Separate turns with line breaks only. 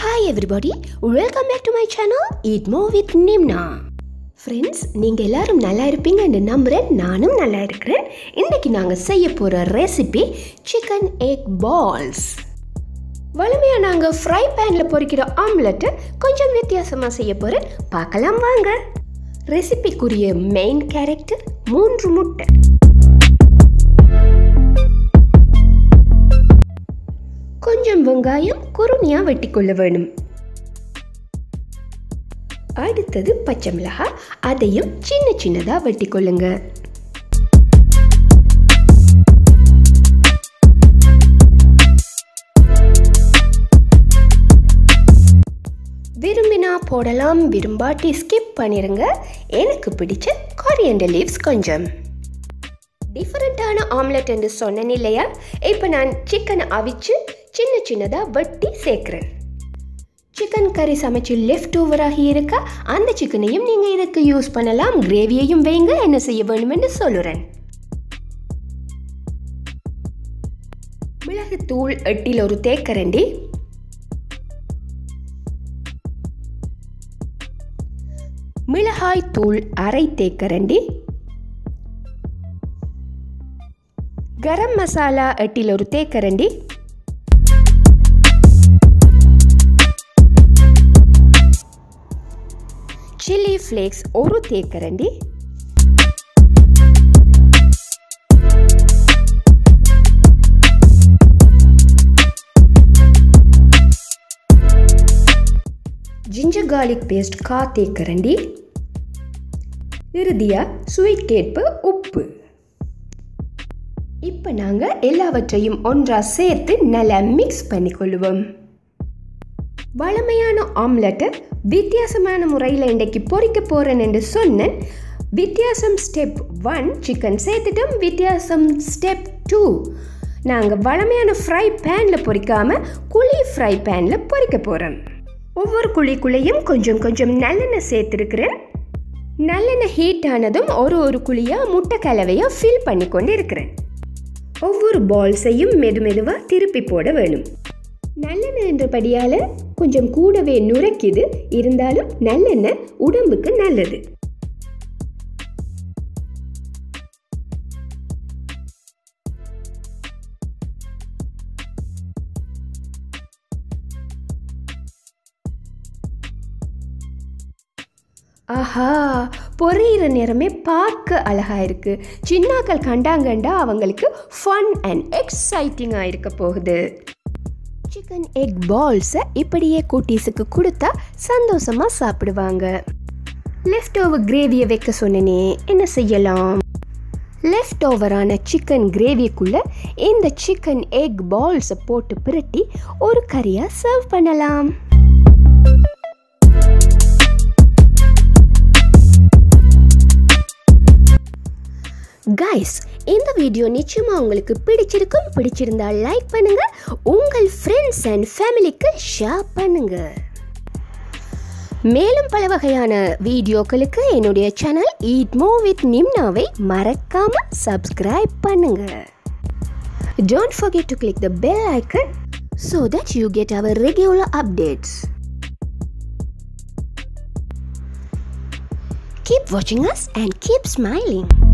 Hi everybody welcome back to my channel eat more with Nimna friends நீங்கள் எல்லாரும் நல்லா இருப்பீங்கன்னு நம்புகிறேன் நானும் நல்லா இருக்கிறேன் இன்றைக்கி நாங்கள் செய்ய போகிற ரெசிபி சிக்கன் எக் பால்ஸ் வலிமையாக நாங்கள் ஃப்ரை பேனில் பொரிக்கிற ஆம்லெட்டு கொஞ்சம் வித்தியாசமாக செய்ய போகிறேன் பார்க்கலாம் வாங்க ரெசிபிக்குரிய மெயின் கேரக்டர் மூன்று முட்டை கொஞ்சம் வெங்காயம் குறுமையாக வெட்டி கொள்ள வேணும் அடுத்தது பச்சை மிளகாய் அதையும் சின்ன சின்னதாக வெட்டி கொள்ளுங்க விரும்பினா போடலாம் விரும்பாட்டி ஸ்கிப் பண்ணிருங்க எனக்கு பிடிச்ச கொரியண்டர் லீவ்ஸ் கொஞ்சம் டிஃப்ரெண்ட்டான ஆம்லெட் என்று சொன்னேன் இல்லையா இப்போ நான் சிக்கனை அவிச்சு சின்ன சின்னதாக வெட்டி சேர்க்குறேன் சிக்கன் கறி சமைச்சு லெஃப்ட் ஓவராகி இருக்கா அந்த சிக்கனையும் நீங்கள் இதுக்கு யூஸ் பண்ணலாம் கிரேவியையும் வைங்க என்ன செய்ய வேணுமென்று சொல்லுறேன் மிளகுத்தூள் எட்டில் ஒரு தேக்கரண்டி மிளகாய் தூள் அரை தேக்கரண்டி கரம் மசாலா எட்டில் ஒரு தேக்கரண்டி சில்லி ஃப்ளேக்ஸ் ஒரு தேக்கரண்டி ஜிஞ்சர் கார்லிக் பேஸ்ட் கா தேக்கரண்டி இறுதியாக ஸ்வீட் கேட்பு உப்பு இப்போ நாங்கள் எல்லாவற்றையும் ஒன்றாக சேர்த்து நல்லா மிக்ஸ் பண்ணிக்கொள்வோம் வளமையான ஆம்லெட்டை வித்தியாசமான முறையில் இன்றைக்கு பொறிக்க போகிறேன் என்று சொன்னேன் வித்தியாசம் ஸ்டெப் ஒன் சிக்கன் சேர்த்துட்டோம் வித்தியாசம் ஸ்டெப் டூ நாங்கள் வளமையான ஃப்ரை பேனில் பொறிக்காமல் குழி ஃப்ரை பேனில் பொறிக்க போகிறோம் ஒவ்வொரு குழிக்குள்ளேயும் கொஞ்சம் கொஞ்சம் நல்லெண்ணெய் சேர்த்துருக்கிறேன் நல்லெண்ணெய் ஹீட் ஆனதும் ஒரு ஒரு குழியாக முட்டை கலவையை ஃபில் பண்ணி கொண்டு இருக்கிறேன் ஒவ்வொரு பால்ஸையும் மெது மெதுவாக திருப்பி போட வேணும் நல்லெண்ணெய் என்றபடியால் கொஞ்சம் கூடவே நுரைக்குது இருந்தாலும் நல்லெண்ணெய் உடம்புக்கு நல்லது ஆஹா பொரியிற நேரமே பார்க்க அழகா இருக்கு சின்னாக்கள் கண்டாங்கண்டா அவங்களுக்கு ஃபன் அண்ட் எக்ஸைட்டிங்காக இருக்க போகுது சிக்கன் எக் பால்ஸை இப்படியே குட்டீஸுக்கு கொடுத்தா சந்தோஷமாக சாப்பிடுவாங்க லெஃப்ட் ஓவர் கிரேவியை வைக்க சொன்னனே என்ன செய்யலாம் லெஃப்ட் ஓவரான சிக்கன் கிரேவிக்குள்ளே இந்த சிக்கன் எக் பால்ஸை போட்டு பிரட்டி ஒரு கறியாக சர்வ் பண்ணலாம் கைஸ் இந்த வீடியோ நிச்சயமாக உங்களுக்கு பிடிச்சிருக்கும் பிடிச்சிருந்தா லைக் பண்ணுங்க உங்கள் ஃப்ரெண்ட்ஸ் அண்ட் ஃபேமிலிக்கு ஷேர் பண்ணுங்க மேலும் பல வகையான வீடியோக்களுக்கு என்னுடைய சேனல் ஈட் மோ வித் நிம்னாவை மறக்காம சப்ஸ்கிரைப் பண்ணுங்க don't forget to click the bell icon so that you get our regular updates. Keep watching us and keep smiling.